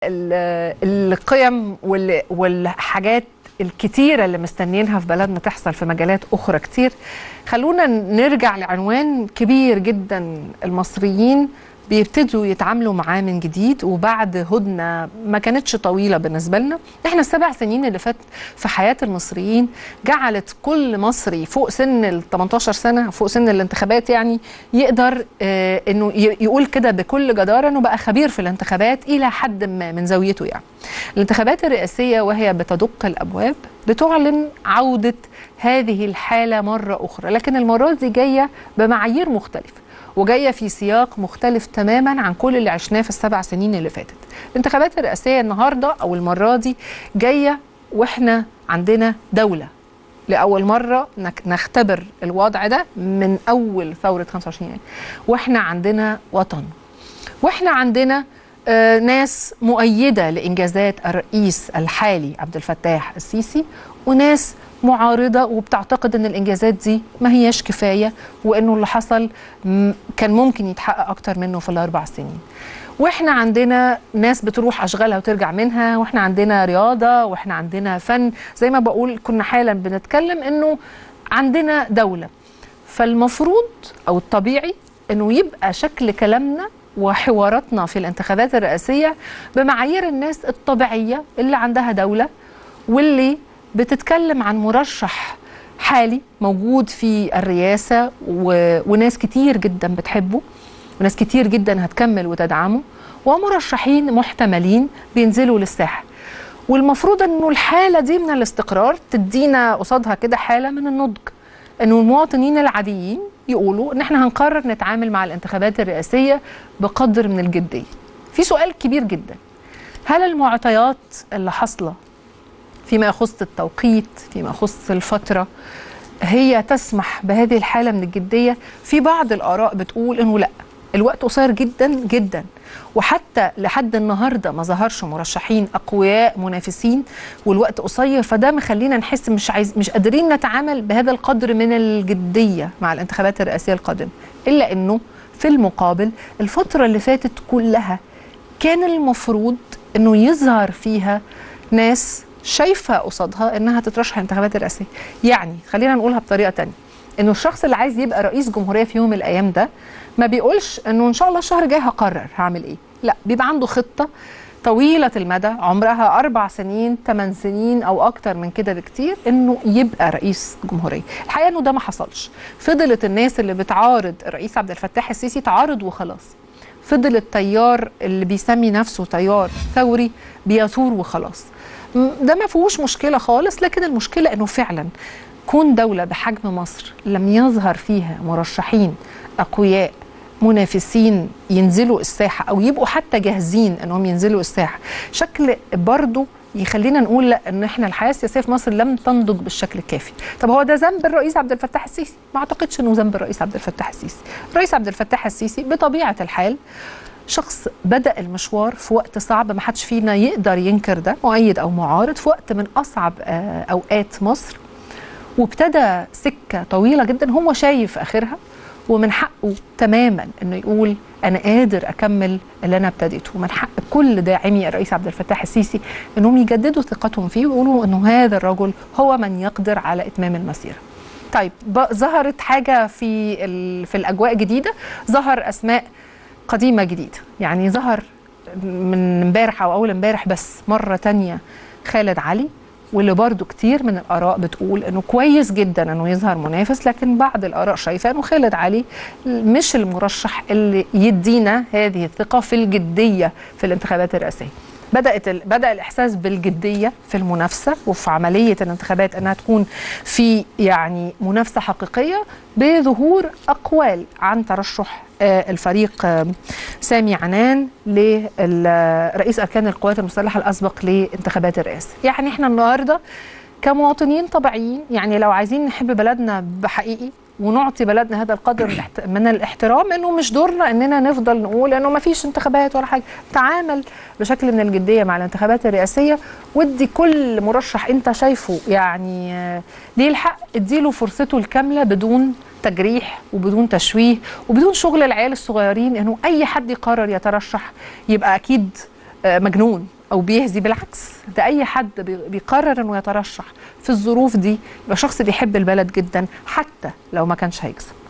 ال- القيم وال- والحاجات الكتيرة اللي مستنيينها في بلدنا تحصل في مجالات أخرى كتير خلونا نرجع لعنوان كبير جدا المصريين بيبتدوا يتعاملوا معاه من جديد وبعد هدنة ما كانتش طويلة بالنسبة لنا احنا السبع سنين اللي فات في حياة المصريين جعلت كل مصري فوق سن ال 18 سنة فوق سن الانتخابات يعني يقدر اه انه ي- يقول كده بكل جدارة انه بقى خبير في الانتخابات الى حد ما من زاويته يعني الانتخابات الرئاسية وهي بتدق الابواب بتعلن عودة هذه الحالة مرة اخرى لكن المرة دي جاية بمعايير مختلفة وجايه في سياق مختلف تماما عن كل اللي عشناه في السبع سنين اللي فاتت. الانتخابات الرئاسيه النهارده او المره دي جايه واحنا عندنا دوله. لاول مره نك- نختبر الوضع ده من اول ثوره 25 يناير. واحنا عندنا وطن. واحنا عندنا آه، ناس مؤيده لانجازات الرئيس الحالي عبد الفتاح السيسي وناس معارضه وبتعتقد ان الانجازات دي ما هياش كفايه وانه اللي حصل م- كان ممكن يتحقق اكتر منه في الاربع سنين. واحنا عندنا ناس بتروح اشغالها وترجع منها واحنا عندنا رياضه واحنا عندنا فن زي ما بقول كنا حالا بنتكلم انه عندنا دوله فالمفروض او الطبيعي انه يبقى شكل كلامنا وحواراتنا في الانتخابات الرئاسيه بمعايير الناس الطبيعيه اللي عندها دوله واللي بتتكلم عن مرشح حالي موجود في الرئاسه و... وناس كتير جدا بتحبه وناس كتير جدا هتكمل وتدعمه ومرشحين محتملين بينزلوا للساحه والمفروض انه الحاله دي من الاستقرار تدينا قصادها كده حاله من النضج انه المواطنين العاديين يقولوا ان احنا هنقرر نتعامل مع الانتخابات الرئاسيه بقدر من الجديه. في سؤال كبير جدا هل المعطيات اللي حاصله فيما يخص التوقيت فيما يخص الفتره هي تسمح بهذه الحاله من الجديه في بعض الاراء بتقول انه لا الوقت قصير جدا جدا وحتى لحد النهارده ما ظهرش مرشحين اقوياء منافسين والوقت قصير فده مخلينا نحس مش عايز مش قادرين نتعامل بهذا القدر من الجديه مع الانتخابات الرئاسيه القادمه الا انه في المقابل الفتره اللي فاتت كلها كان المفروض انه يظهر فيها ناس شايفه قصادها انها تترشح الانتخابات الرئاسيه يعني خلينا نقولها بطريقه تانية انه الشخص اللي عايز يبقى رئيس جمهوريه في يوم من الايام ده ما بيقولش انه ان شاء الله الشهر الجاي هقرر هعمل ايه لا بيبقى عنده خطه طويله المدى عمرها اربع سنين ثمان سنين او اكتر من كده بكتير انه يبقى رئيس جمهوريه الحقيقه انه ده ما حصلش فضلت الناس اللي بتعارض الرئيس عبد الفتاح السيسي تعارض وخلاص فضل التيار اللي بيسمي نفسه تيار ثوري بيثور وخلاص م- ده ما فيهوش مشكله خالص لكن المشكله انه فعلا كون دوله بحجم مصر لم يظهر فيها مرشحين اقوياء منافسين ينزلوا الساحه او يبقوا حتى جاهزين انهم ينزلوا الساحه شكل برضو يخلينا نقول لا ان احنا الحياه السياسيه في مصر لم تنضج بالشكل الكافي طب هو ده ذنب الرئيس عبد الفتاح السيسي ما اعتقدش انه ذنب الرئيس عبد الفتاح السيسي الرئيس عبد الفتاح السيسي بطبيعه الحال شخص بدا المشوار في وقت صعب ما حدش فينا يقدر ينكر ده مؤيد او معارض في وقت من اصعب آه، اوقات مصر وابتدى سكه طويله جدا هو شايف اخرها ومن حقه تماما انه يقول انا قادر اكمل اللي انا ابتديته ومن حق كل داعمي الرئيس عبد الفتاح السيسي انهم يجددوا ثقتهم فيه ويقولوا انه هذا الرجل هو من يقدر على اتمام المسيره طيب ب- ظهرت حاجه في ال- في الاجواء جديده ظهر اسماء قديمه جديده يعني ظهر من امبارح او اول امبارح بس مره تانية خالد علي واللي برضو كتير من الآراء بتقول أنه كويس جدا أنه يظهر منافس لكن بعض الآراء شايفة أنه خالد علي مش المرشح اللي يدينا هذه الثقة في الجدية في الانتخابات الرئاسية بدأت ال... بدأ الإحساس بالجدية في المنافسة وفي عملية الانتخابات أنها تكون في يعني منافسة حقيقية بظهور أقوال عن ترشح آه، الفريق آه، سامي عنان لرئيس أركان القوات المسلحة الأسبق لانتخابات الرئاسة يعني احنا النهاردة كمواطنين طبيعيين يعني لو عايزين نحب بلدنا بحقيقي ونعطي بلدنا هذا القدر من الاحت- من الاحترام انه مش دورنا اننا نفضل نقول انه ما فيش انتخابات ولا حاجه تعامل بشكل من الجديه مع الانتخابات الرئاسيه وادي كل مرشح انت شايفه يعني آه، ليه الحق اديله فرصته الكامله بدون تجريح وبدون تشويه وبدون شغل العيال الصغيرين انه اي حد يقرر يترشح يبقى اكيد آه، مجنون او بيهزي بالعكس ده اي حد بي- بيقرر انه يترشح في الظروف دي يبقى شخص بيحب البلد جدا حتى لو ما كانش هيكسب